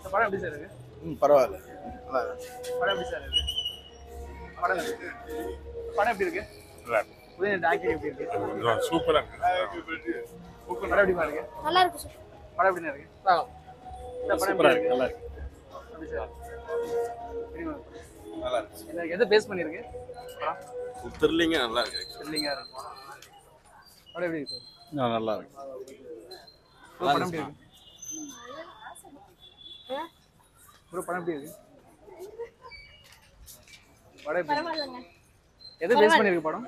இந்த படம் எப்படி சார் இருக்கு ம் பரவாயில்ல நல்லா இருக்கு. படம் எப்படி சார் இருக்கு படம் எப்படி இருக்கு? படம் எப்படி இருக்கு உதயநிதி ஆக்டிங் எப்படி இருக்கு சூப்பரா படம் எப்படி இருக்கு நல்லா இருக்கு சார் படம் எப்படி இருக்கு இந்த படம் சூப்பரா எப்படி இருக்கு இருக்கு நல்லா இருக்கு எப்படி சார் தெரியுமா? நல்லா இருக்கு என்ன எதை பேஸ் பண்ணிருக்கு படம் த்ரில்லிங்க நல்லா இருக்கு த்ரில்லிங்கா இருக்கு படம் எப்படி இருக்கு சார் ஆ, நல்லா இருக்கு ப்ரோ படம் எப்படி இருக்கு ப்ரோ படம் எப்படி இருக்கு படம் எப்படி இருக்கு? பரவாயில்லைங்க எதை பேஸ் பண்ணிருக்கு படம்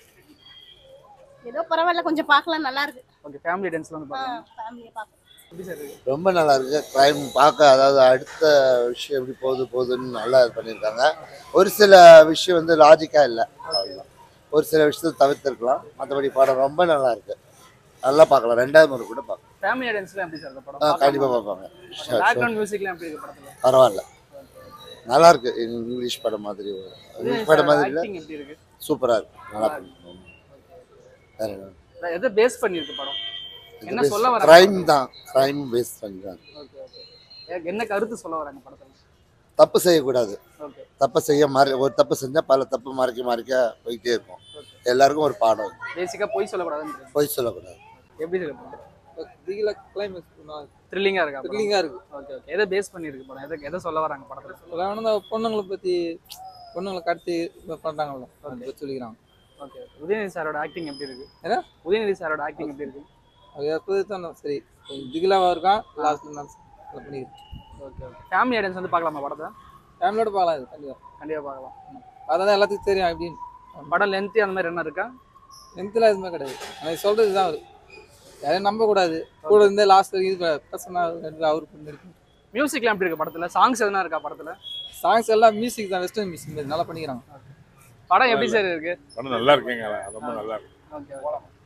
ஏதோ பரவாயில்ல கொஞ்சம் பார்க்கலாம் நல்லா இருக்கு ஓகே ஃபேமிலி டென்ஸ்ல வந்து பாருங்க ஃபேமிலியை பார்க்கலாம் எப்படி சார் இருக்கு ரொம்ப நல்லா இருக்கு கிரைம் பார்க்க அதாவது அடுத்த விஷயம் எப்படி போகுது போகுதுன்னு நல்லா இது பண்ணியிருக்காங்க ஒரு சில விஷயம் வந்து லாஜிக்கா இல்லை அவ்வளவுதான். ஒரு சில விஷயத்தை தவிர்த்திருக்கலாம் மற்றபடி படம் ரொம்ப நல்லா இருக்கு நல்லா பார்க்கலாம் ரெண்டாவது முறை கூட பார்க்கலாம் ஃபேமிலி டென்ஸ்ல எப்படி சார் இந்த ஆ படம் கண்டிப்பாக பார்ப்பாங்க Sure, sure. பேக்ரவுண்ட் மியூசிக்லாம் எப்படி இருக்கு படத்துல பரவாயில்ல நல்லா இருக்கு இங்கிலீஷ் படம் மாதிரி ஒரு இங்கிலீஷ் படம் மாதிரி இல்லை ஆக்டிங் எப்படி இருக்கு சூப்பராக இருக்கு நல்லா பண்ணிருக்காங்க. வேற என்ன அதான் எதை பேஸ் பண்ணிருக்கு படம் என்ன சொல்ல வராங்க கிரைம் தான் கிரைம் பேஸ் பண்ணிருக்காங்க ஓகே ஓகே என்ன கருத்து சொல்ல வராங்க படத்துல தப்பு செய்யக்கூடாது ஓகே தப்பை செய்ய மறை ஒரு தப்பு செஞ்சால் பல தப்பு மறைக்க மறைக்க போயிட்டே இருக்கும் எல்லாருக்கும் ஒரு பாடம் இருக்கு. பேசிக்கா பொய் சொல்லக்கூடாதுன்னு பொய் சொல்லக்கூடாது எப்படி இருக்கு படம் திகில கிளைமேக்ஸ் த்ரில்லிங்கா இருக்கா படம்? த்ரில்லிங்காக இருக்கு ஓகே ஓகே எதை பேஸ் பண்ணிருக்கு படம் எதை எதை சொல்ல வராங்க படத்துல அதாவது இந்த பொண்ணுங்களை பற்றி பொண்ணுங்களை கடத்தி இது பண்ணுறாங்கல்ல அதை பற்றி சொல்லிக்கிறாங்க ஓகே உதயநிதி சாரோட ஆக்டிங் எப்படி இருக்கு என்ன? உதயநிதி சாரோட ஆக்டிங் எப்படி இருக்கு அது எப்போது தான் சரி கொஞ்சம் திகிலாவாக இருக்கான் லாஸ்ட்டில் நான் அதை பண்ணிக்கிறேன் ஓகே ஓகே ஃபேமிலி ஆடியன்ஸ் வந்து பார்க்கலாமா படத்தை ஃபேமிலியோட பார்க்கலாம் இது கண்டிப்பாக கண்டிப்பா பார்க்கலாம் பார்த்தா தான் எல்லாத்துக்கும் தெரியும் அப்படின்னு படம் லென்த்தி அந்த மாதிரி என்ன இருக்கா எந்தத்தில் எதுவுமே கிடையாது ஆனால் சொல்கிறது தான் அவர் யாரையும் நம்பக்கூடாது கூட இருந்தே லாஸ்ட் வரைக்கும் இது பர்சனாக அவர் பண்ணிருக்கு மியூசிக்லாம் எப்படி இருக்கு படத்துல சாங்ஸ் எதுனா இருக்கா படத்துல சாங்ஸ் எல்லாம் மியூசிக் தான் வெஸ்டர்ன் மியூசிக் மாதிரி நல்லா பண்ணிக்கிறாங்க படம் எப்படி சார் இருக்கு படம் நல்லா இருக்குங்க ரொம்ப நல்லா இருக்கு ஓகே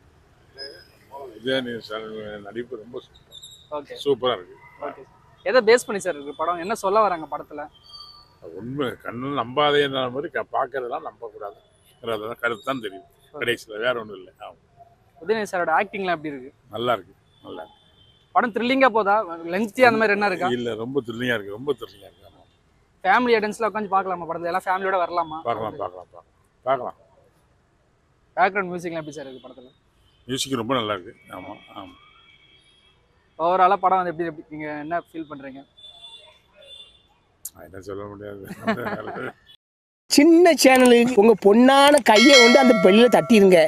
உதயநிதி சார் நடிப்பு ரொம்ப ஓகே சூப்பரா இருக்கு ஓகே எதை பேஸ் பண்ணி சார் இருக்கு படம் என்ன சொல்ல வராங்க படத்துல உண்மை கண்ணு நம்பாதேன்ற மாதிரி க- பார்க்கறதெல்லாம் நம்பக்கூடாது அதான் கருத்து தான் தெரியும் கடைசியில் வேற ஒன்றும் இல்லை ஆமா. உதயநிதி சாரோட ஆக்டிங்லாம் எப்படி இருக்கு நல்லா இருக்கு நல்லா இருக்கு படம் த்ரில்லிங்கா போதா லென்த்தி அந்த மாதிரி என்ன இருக்கா இல்ல ரொம்ப த்ரில்லிங்கா இருக்கு ரொம்ப த்ரில்லிங்கா இருக்கு ஆமா. ஃபேமிலி ஆடியன்ஸ்ல உட்காந்து பார்க்கலாமா படத்துல எல்லாம் ஃபேமிலியோட வரலாமா பார்க்கலாம் பார்க்கலாம் பார்க்கலாம் பார்க்கலாம் பேக்ரவுண்ட் மியூசிக்லாம் எப்படி சார் இருக்கு படத்துல மியூசிக் ரொம்ப நல்லா இருக்கு ஆமா ஆமா ஓவராலா படம் வந்து எப்படி எப்படி- நீங்க என்ன ஃபீல் பண்றீங்க என்ன சொல்ல முடியாது சின்ன சேனலுக்கு உங்க பொண்ணான கையை வந்து அந்த பெல்லில் தட்டிடுங்க